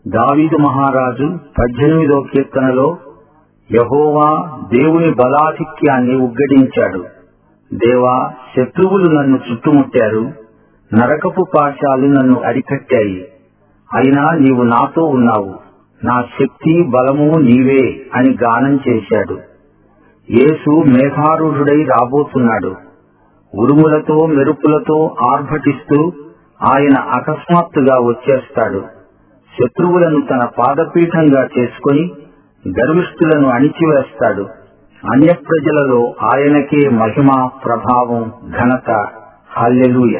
దావీదు మహారాజు పద్దెనిమిదో కీర్తనలో యహోవా దేవుని బలాధిక్యాన్ని ఉగ్గడించాడు దేవా శత్రువులు నన్ను చుట్టుముట్టారు నరకపు పాశాలు నన్ను అరికట్టాయి అయినా నీవు నాతో ఉన్నావు నా శక్తి బలము నీవే అని గానం చేశాడు యేసు మేఘారూఢుడై రాబోతున్నాడు ఉరుములతో మెరుపులతో ఆర్భటిస్తూ ఆయన అకస్మాత్తుగా వచ్చేస్తాడు శత్రువులను తన పాదపీఠంగా చేసుకుని గర్విష్ఠులను అణిచివేస్తాడు అన్య ప్రజలలో ఆయనకే మహిమ ప్రభావం ఘనత హల్లెలూయ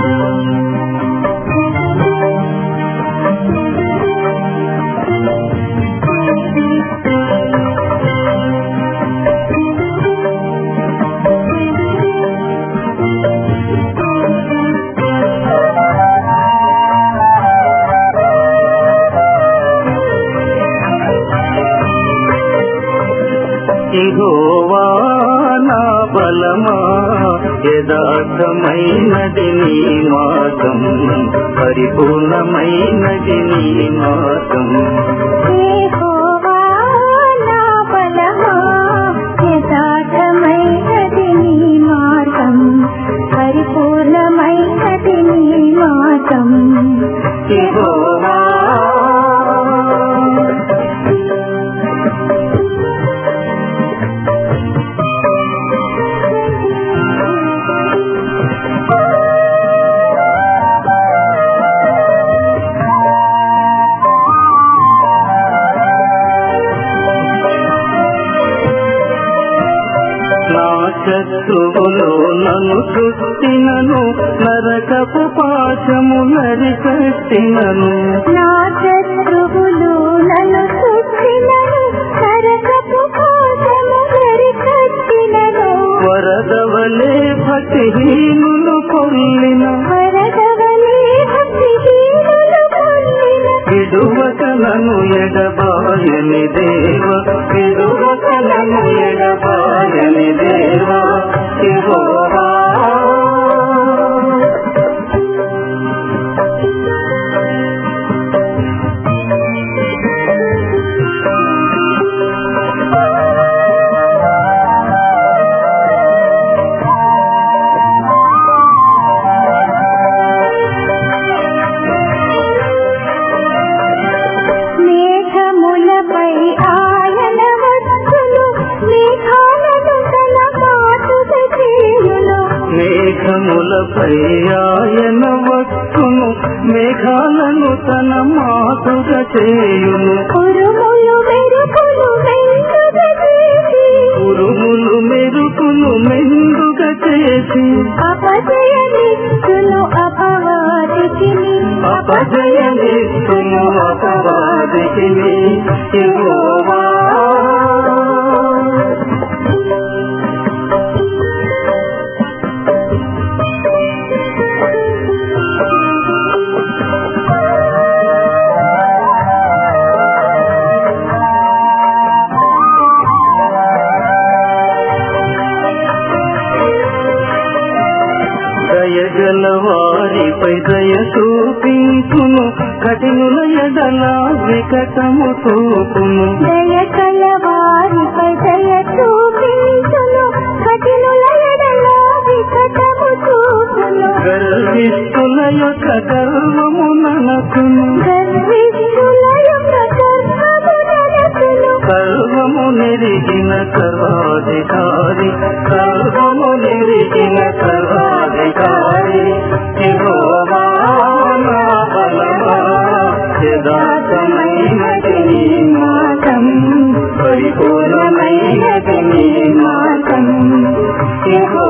ఇహోవా నా బలమా యథార్థమైనది నీ మార్గం పరిపూర్ణమైనది నీ మార్గం యెహోవా నా బలమా యథార్థమైనది నీ మార్గం పరిపూర్ణమైనది నీ మార్గం యెహోవా నా శత్రువులు నన్ను చుట్టినను నరకపు పాశము నరికట్టినను నా శత్రువులు నన్ను చుట్టినను నరకపు కోసము కరికట్టినను వరదవలే భక్తిహీనులు కొల్లిన వరదవలే భక్తిహీనులు కొల్లిన విడువకలను ఎడబాయని దేవ విడువకలను ఎడబాయని దేవ యెహోవా. మేఘములపై ఆయన వచ్చును మేఘాలను తన మాటుగ చేయును మేఘములపై ఆయన వచ్చును మేఘాలను తన మాతుగా చేయును ఉరుములు మెరుపులు మెండుగ చేసి ఉరుములు మెరుపులు మెండుగా చేసి అపజయమిచ్చును అపవాదికి అపజయమిస్తును అపవాదికి యెహోవా. దయగల వారిపై దయ చూపించును కఠినుల ఎడల వికటము చూపును దయకల వారిపై దయ చూపించును కఠినుల ఎడల వికటము చూపును గర్విష్ఠుల యొక్క గర్వము ననకును గర్విష్ఠుల యొక్క గర్వము నరకును సర్వము నెరిగిన సర్వాధికారి సర్వము నెరిగిన సర్వాధికారి యెహోవా నా బలమా యథార్థమైనది నీ మార్గం పరిపూర్ణమైనది నీ మార్గం యెహోవా